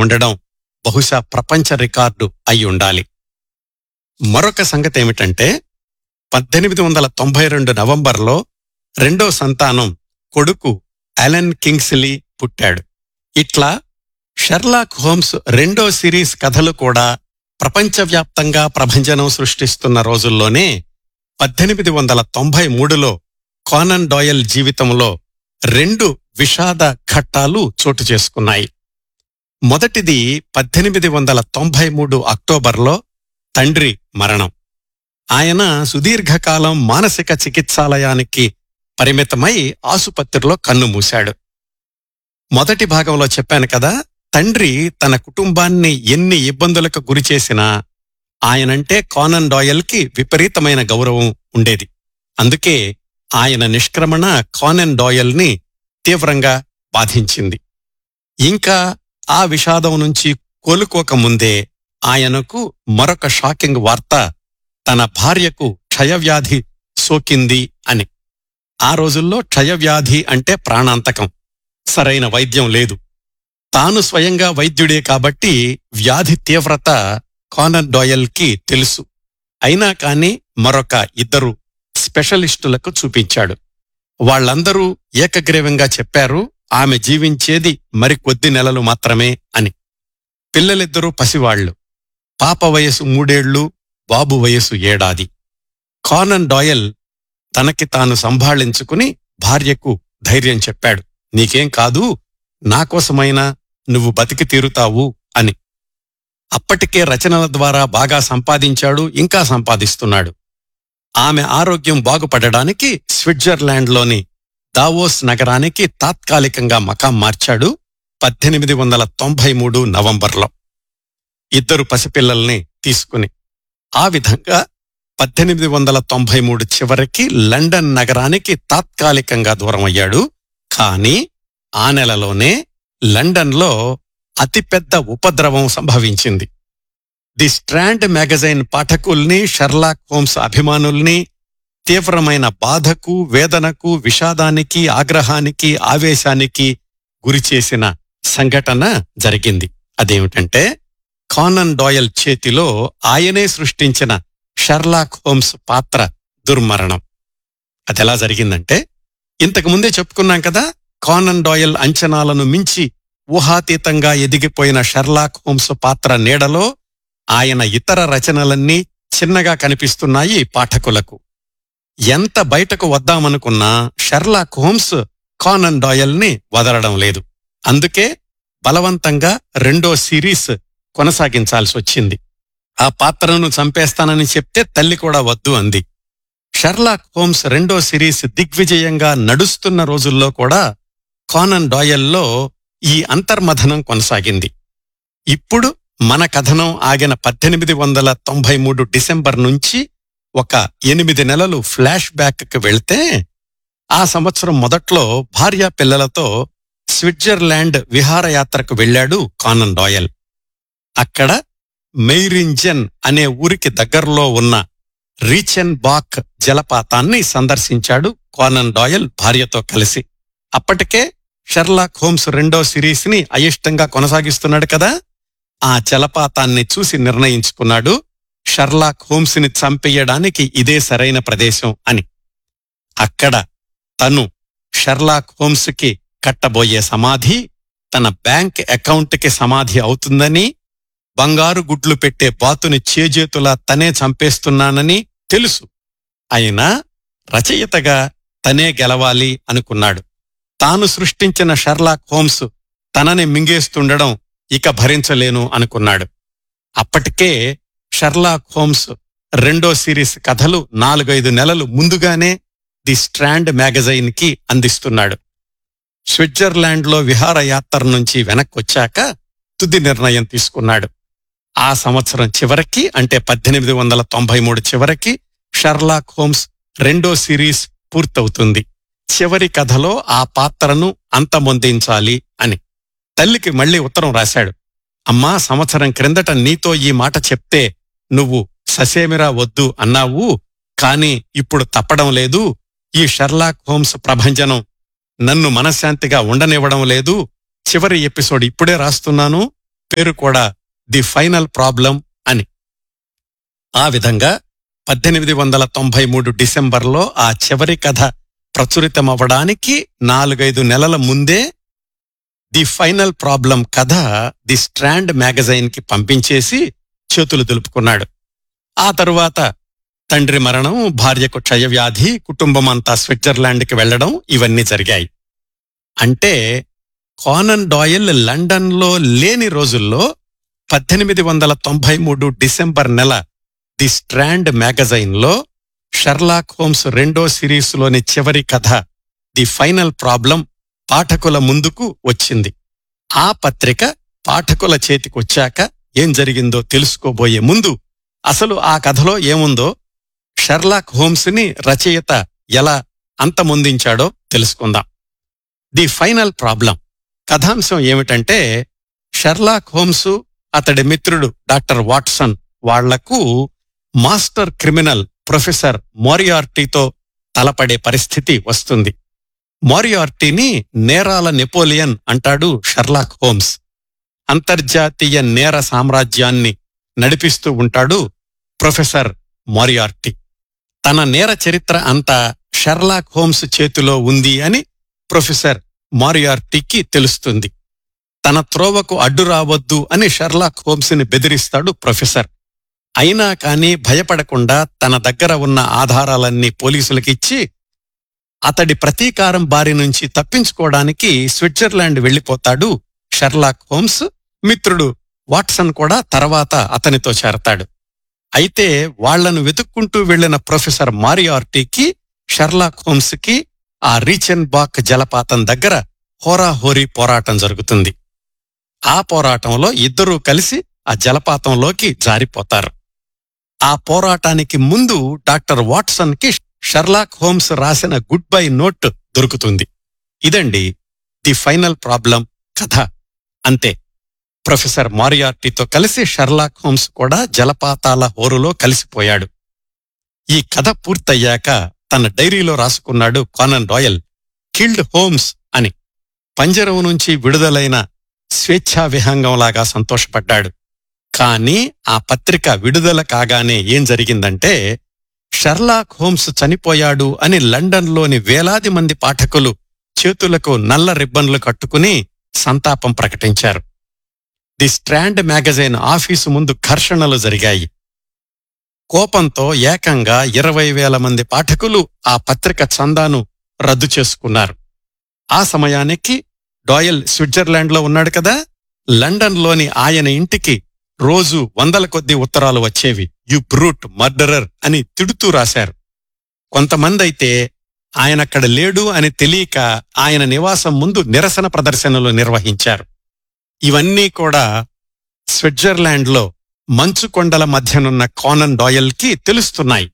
ఉండడం బహుశా ప్రపంచ రికార్డు అయి ఉండాలి మరొక సంగతి ఏమిటంటే పద్దెనిమిది వందల తొంభై రెండు నవంబర్లో రెండో సంతానం కొడుకు అలెన్ కింగ్స్లీ పుట్టాడు ఇట్లా షెర్లాక్ హోమ్స్ రెండో సిరీస్ కథలు కూడా ప్రపంచవ్యాప్తంగా ప్రభంజనం సృష్టిస్తున్న రోజుల్లోనే పద్దెనిమిది వందల తొంభై మూడులో కానన్ డాయల్ జీవితంలో రెండు విషాద ఘట్టాలు చోటు చేసుకున్నాయి మొదటిది పద్దెనిమిది వందల తొంభై మూడు అక్టోబర్లో తండ్రి మరణం ఆయన సుదీర్ఘకాలం మానసిక చికిత్సాలయానికి పరిమితమై ఆసుపత్రిలో కన్ను మూశాడు మొదటి భాగంలో చెప్పాను కదా తండ్రి తన కుటుంబాన్ని ఎన్ని ఇబ్బందులకు గురిచేసినా ఆయనంటే కానన్ డాయల్కి విపరీతమైన గౌరవం ఉండేది అందుకే ఆయన నిష్క్రమణ కానన్ డాయల్ని తీవ్రంగా బాధించింది ఇంకా ఆ విషాదం నుంచి కోలుకోకముందే ఆయనకు మరొక షాకింగ్ వార్త తన భార్యకు క్షయవ్యాధి సోకింది అని ఆ రోజుల్లో క్షయవ్యాధి అంటే ప్రాణాంతకం సరైన వైద్యం లేదు తాను స్వయంగా వైద్యుడే కాబట్టి వ్యాధి తీవ్రత కానర్ డాయల్కి తెలుసు అయినా కాని మరొక ఇద్దరు స్పెషలిస్టులకు చూపించాడు వాళ్ళందరూ ఏకగ్రీవంగా చెప్పారు ఆమె జీవించేది మరికొద్ది నెలలు మాత్రమే అని పిల్లలిద్దరూ పసివాళ్లు పాప వయసు మూడేళ్లు బాబు వయసు ఏడాది కానన్ డాయల్ తనకి తాను సంభాళించుకుని భార్యకు ధైర్యం చెప్పాడు నీకేం కాదు నాకోసమైనా నువ్వు బతికి తీరుతావు అని అప్పటికే రచనల ద్వారా బాగా సంపాదించాడు ఇంకా సంపాదిస్తున్నాడు ఆమె ఆరోగ్యం బాగుపడడానికి స్విట్జర్లాండ్లోని దావోస్ నగరానికి తాత్కాలికంగా మకాం మార్చాడు పద్దెనిమిది వందల తొంభై మూడు నవంబర్లో ఇద్దరు పసిపిల్లల్ని తీసుకుని ఆ విధంగా పద్దెనిమిది వందల తొంభై మూడు చివరికి లండన్ నగరానికి తాత్కాలికంగా దూరమయ్యాడు కానీ ఆ నెలలోనే లండన్లో అతిపెద్ద ఉపద్రవం సంభవించింది ది స్ట్రాండ్ మ్యాగజైన్ పాఠకుల్ని షర్లాక్ హోమ్స్ అభిమానుల్ని తీవ్రమైన బాధకు వేదనకు విషాదానికి ఆగ్రహానికి ఆవేశానికి గురిచేసిన సంఘటన జరిగింది అదేమిటంటే కానన్ డాయల్ చేతిలో ఆయనే సృష్టించిన షర్లాక్ హోమ్స్ పాత్ర దుర్మరణం అదెలా జరిగిందంటే ఇంతకు ముందే చెప్పుకున్నాం కదా కానన్ డాయల్ అంచనాలను మించి ఊహాతీతంగా ఎదిగిపోయిన షర్లాక్ హోమ్స్ పాత్ర నీడలో ఆయన ఇతర రచనలన్నీ చిన్నగా కనిపిస్తున్నాయి పాఠకులకు ఎంత బయటకు వద్దామనుకున్నా షెర్లాక్ హోమ్స్ కానన్ డాయల్ని వదలడం లేదు అందుకే బలవంతంగా రెండో సిరీస్ కొనసాగించాల్సి వచ్చింది ఆ పాత్రను చంపేస్తానని చెప్తే తల్లి కూడా వద్దు అంది షెర్లాక్ హోమ్స్ రెండో సిరీస్ దిగ్విజయంగా నడుస్తున్న రోజుల్లో కూడా కానన్ డాయల్లో ఈ అంతర్మథనం కొనసాగింది ఇప్పుడు మన కథనం ఆగిన పద్దెనిమిది వందల తొంభై మూడు డిసెంబర్ నుంచి ఒక ఎనిమిది నెలలు ఫ్లాష్ బ్యాక్కి వెళ్తే ఆ సంవత్సరం మొదట్లో భార్యా పిల్లలతో స్విట్జర్లాండ్ విహారయాత్రకు వెళ్ళాడు కానన్ డాయల్ అక్కడ మెయిరింజన్ అనే ఊరికి దగ్గరలో ఉన్న రీచెన్ బాక్ జలపాతాన్ని సందర్శించాడు కానన్ డాయల్ భార్యతో కలిసి అప్పటికే షెర్లాక్ హోమ్స్ రెండో సిరీస్ ని అయిష్టంగా కొనసాగిస్తున్నాడు కదా ఆ జలపాతాన్ని చూసి నిర్ణయించుకున్నాడు షర్లాక్ హోమ్స్ ని చంపేయడానికి ఇదే సరైన ప్రదేశం అని అక్కడ తను షర్లాక్ హోమ్స్ కి కట్టబోయే సమాధి తన బ్యాంక్ అకౌంట్కి సమాధి అవుతుందని బంగారు గుడ్లు పెట్టే బాతుని చేజేతులా తనే చంపేస్తున్నానని తెలుసు అయినా రచయితగా తనే గెలవాలి అనుకున్నాడు తాను సృష్టించిన షర్లాక్ హోమ్స్ తనని మింగేస్తుండడం ఇక భరించలేను అనుకున్నాడు అప్పటికే షర్లాక్ హోమ్స్ రెండో సిరీస్ కథలు నాలుగైదు నెలలు ముందుగానే ది స్ట్రాండ్ మ్యాగజైన్ కి అందిస్తున్నాడు స్విట్జర్లాండ్లో విహారయాత్ర నుంచి వెనక్కొచ్చాక తుది నిర్ణయం తీసుకున్నాడు ఆ సంవత్సరం చివరికి అంటే పద్దెనిమిది వందల తొంభై మూడు చివరికి షర్లాక్ హోమ్స్ రెండో సిరీస్ పూర్తవుతుంది చివరి కథలో ఆ పాత్రను అంతమొందించాలి అని తల్లికి మళ్ళీ ఉత్తరం రాశాడు అమ్మా సంవత్సరం క్రిందట నీతో ఈ మాట చెప్తే నువ్వు ససేమిరా వద్దు అన్నావు కాని ఇప్పుడు తప్పడం లేదు ఈ షర్లాక్ హోమ్స్ ప్రభంజనం నన్ను మనశ్శాంతిగా ఉండనివ్వడం లేదు చివరి ఎపిసోడ్ ఇప్పుడే రాస్తున్నాను పేరు కూడా ది ఫైనల్ ప్రాబ్లం అని ఆ విధంగా పద్దెనిమిది వందల తొంభై మూడు డిసెంబర్లో ఆ చివరి కథ ప్రచురితమవ్వడానికి నాలుగైదు నెలల ముందే ది ఫైనల్ ప్రాబ్లం కథ ది స్ట్రాండ్ మ్యాగజైన్ కి పంపించేసి చేతులు దులుపుకున్నాడు ఆ తరువాత తండ్రి మరణం భార్యకు క్షయవ్యాధి కుటుంబమంతా స్విట్జర్లాండ్కి వెళ్లడం ఇవన్నీ జరిగాయి అంటే కానన్ డాయిల్ లండన్లో లేని రోజుల్లో పద్దెనిమిది వందల తొంభై మూడు డిసెంబర్ నెల ది స్ట్రాండ్ మ్యాగజైన్లో షర్లాక్ హోమ్స్ రెండో సిరీస్లోని చివరి కథ ది ఫైనల్ ప్రాబ్లం పాఠకుల ముందుకు వచ్చింది ఆ పత్రిక పాఠకుల చేతికొచ్చాక ఏం జరిగిందో తెలుసుకోబోయే ముందు అసలు ఆ కథలో ఏముందో షర్లాక్ హోమ్స్ని రచయిత ఎలా అంతమొందించాడో తెలుసుకుందాం ది ఫైనల్ ప్రాబ్లం కథాంశం ఏమిటంటే షర్లాక్ హోమ్స్ అతడి మిత్రుడు డాక్టర్ వాట్సన్ వాళ్లకు మాస్టర్ క్రిమినల్ ప్రొఫెసర్ మోరియార్టీతో తలపడే పరిస్థితి వస్తుంది మోరియార్టీని నేరాల నెపోలియన్ అంటాడు షర్లాక్ హోమ్స్ అంతర్జాతీయ నేర సామ్రాజ్యాన్ని నడిపిస్తూ ఉంటాడు ప్రొఫెసర్ మోరియార్టీ తన నేర చరిత్ర అంతా షర్లాక్ హోమ్స్ చేతిలో ఉంది అని ప్రొఫెసర్ మారియార్టీకి తెలుస్తుంది తన త్రోవకు అడ్డు రావద్దు అని షర్లాక్ హోమ్స్ని బెదిరిస్తాడు ప్రొఫెసర్ అయినా కాని భయపడకుండా తన దగ్గర ఉన్న ఆధారాలన్నీ పోలీసులకిచ్చి అతడి ప్రతీకారం బారి నుంచి తప్పించుకోవడానికి స్విట్జర్లాండ్ వెళ్లిపోతాడు షర్లాక్ హోమ్స్ మిత్రుడు వాట్సన్ కూడా తర్వాత అతనితో చేరతాడు అయితే వాళ్లను వెతుక్కుంటూ వెళ్లిన ప్రొఫెసర్ మారియార్టీకి షర్లాక్ హోమ్స్కి ఆ రీచెన్ బాక్ జలపాతం దగ్గర హోరాహోరీ పోరాటం జరుగుతుంది ఆ పోరాటంలో ఇద్దరూ కలిసి ఆ జలపాతంలోకి జారిపోతారు ఆ పోరాటానికి ముందు డాక్టర్ వాట్సన్ కి షర్లాక్ హోమ్స్ రాసిన గుడ్ బై నోట్ దొరుకుతుంది ఇదండి ది ఫైనల్ ప్రాబ్లం కథ అంతే ప్రొఫెసర్ మారియార్టీతో కలిసి షర్లాక్ హోమ్స్ కూడా జలపాతాల హోరులో కలిసిపోయాడు ఈ కథ పూర్తయ్యాక తన డైరీలో రాసుకున్నాడు కానన్ రాయల్ కిల్డ్ హోమ్స్ అని పంజరం నుంచి విడుదలైన స్వేచ్ఛా విహంగంలాగా సంతోషపడ్డాడు కానీ ఆ పత్రిక విడుదల కాగానే ఏం జరిగిందంటే షర్లాక్ హోమ్స్ చనిపోయాడు అని లండన్లోని వేలాది మంది పాఠకులు చేతులకు నల్ల రిబ్బన్లు కట్టుకుని సంతాపం ప్రకటించారు ది స్ట్రాండ్ మ్యాగజైన్ ఆఫీసు ముందు ఘర్షణలు జరిగాయి కోపంతో ఏకంగా ఇరవై వేల మంది పాఠకులు ఆ పత్రిక చందాను రద్దు చేసుకున్నారు ఆ సమయానికి డాయల్ స్విట్జర్లాండ్లో ఉన్నాడు కదా లండన్లోని ఆయన ఇంటికి రోజు వందల కొద్ది ఉత్తరాలు వచ్చేవి యు బ్రూట్ మర్డరర్ అని తిడుతూ రాశారు కొంతమందైతే ఆయనక్కడ లేడు అని తెలియక ఆయన నివాసం ముందు నిరసన ప్రదర్శనలు నిర్వహించారు ఇవన్నీ కూడా స్విట్జర్లాండ్లో మంచు కొండల మధ్యనున్న కానన్ డాయల్కి తెలుస్తున్నాయి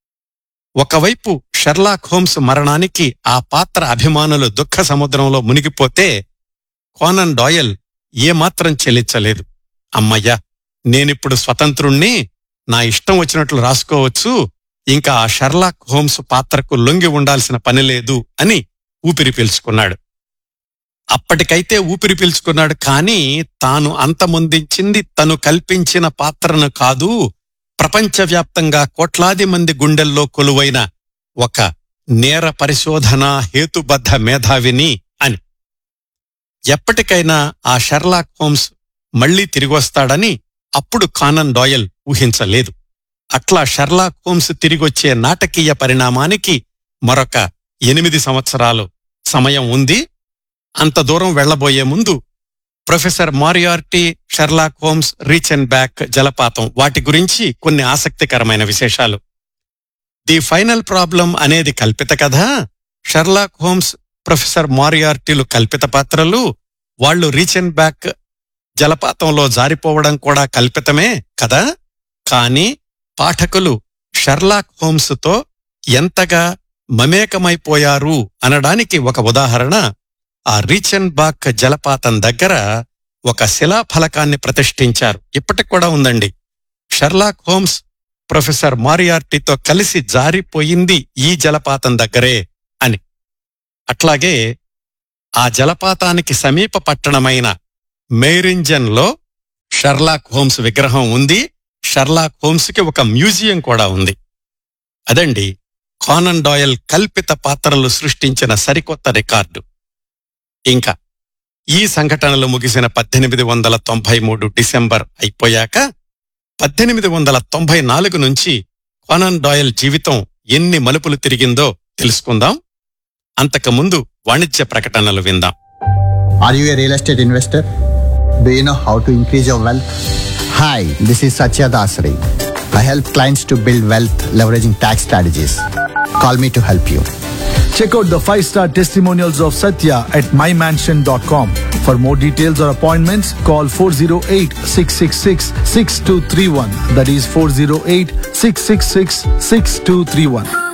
ఒకవైపు షెర్లాక్ హోమ్స్ మరణానికి ఆ పాత్ర అభిమానులు దుఃఖ సముద్రంలో మునిగిపోతే కోనన్ డాయల్ ఏమాత్రం చెల్లించలేదు అమ్మయ్యా నేనిప్పుడు స్వతంత్రుణ్ణి నా ఇష్టం వచ్చినట్లు రాసుకోవచ్చు ఇంకా ఆ షర్లాక్ హోమ్స్ పాత్రకు లొంగి ఉండాల్సిన పని లేదు అని ఊపిరి పీల్చుకున్నాడు అప్పటికైతే ఊపిరి పీల్చుకున్నాడు కానీ తాను అంతమొందించింది తను కల్పించిన పాత్రను కాదు ప్రపంచవ్యాప్తంగా కోట్లాది మంది గుండెల్లో కొలువైన ఒక నేర పరిశోధన హేతుబద్ధ మేధావిని అని ఎప్పటికైనా ఆ షెర్లాక్ హోమ్స్ మళ్లీ తిరిగొస్తాడని అప్పుడు కానన్ డాయల్ ఊహించలేదు అట్లా షెర్లాక్ హోమ్స్ తిరిగొచ్చే నాటకీయ పరిణామానికి మరొక ఎనిమిది సంవత్సరాలు సమయం ఉంది అంత దూరం వెళ్లబోయే ముందు professor Moriarty Sherlock Holmes Reichenbach జలపాతం వాటి గురించి కొన్ని ఆసక్తికరమైన విశేషాలు ది ఫైనల్ ప్రాబ్లం అనేది కల్పిత కథ షెర్లాక్ హోమ్స్ ప్రొఫెసర్ మారియార్టీలు కల్పిత పాత్రలు వాళ్లు రీచ్ అండ్ బ్యాక్ జలపాతంలో జారిపోవడం కూడా కల్పితమే కదా కానీ పాఠకులు షెర్లాక్ హోమ్స్తో ఎంతగా మమేకమైపోయారు అనడానికి ఒక ఉదాహరణ ఆ రీచన్ బాక్ జలపాతం దగ్గర ఒక శిలాఫలకాన్ని ప్రతిష్ఠించారు ఇప్పటికి కూడా ఉందండి షెర్లాక్ హోమ్స్ ప్రొఫెసర్ మారియార్టీతో కలిసి జారిపోయింది ఈ జలపాతం దగ్గరే అని అట్లాగే ఆ జలపాతానికి సమీప పట్టణమైన మెయిరింజన్లో షర్లాక్ హోమ్స్ విగ్రహం ఉంది షర్లాక్ హోమ్స్ కి ఒక మ్యూజియం కూడా ఉంది అదండి కానన్ డాయల్ కల్పిత పాత్రలు సృష్టించిన సరికొత్త రికార్డు ఇంకా ఈ సంఘటనలు ముగిసిన పద్దెనిమిది వందల తొంభై మూడు డిసెంబర్ అయిపోయాక పద్దెనిమిది వందల తొంభై నాలుగు నుంచి కానన్ డాయల్ జీవితం ఎన్ని మలుపులు తిరిగిందో తెలుసుకుందాం అంతకుముందు వాణిజ్య ప్రకటనలు విందాం Are you a real estate investor? Do you know how to increase your wealth? Hi, this is Satya Dasari. I help clients to build wealth leveraging tax strategies. Call me to help you. Check out the five star testimonials of Satya at mymansion.com. For more details or appointments, call 408 666 6231. That is 408 666 6231.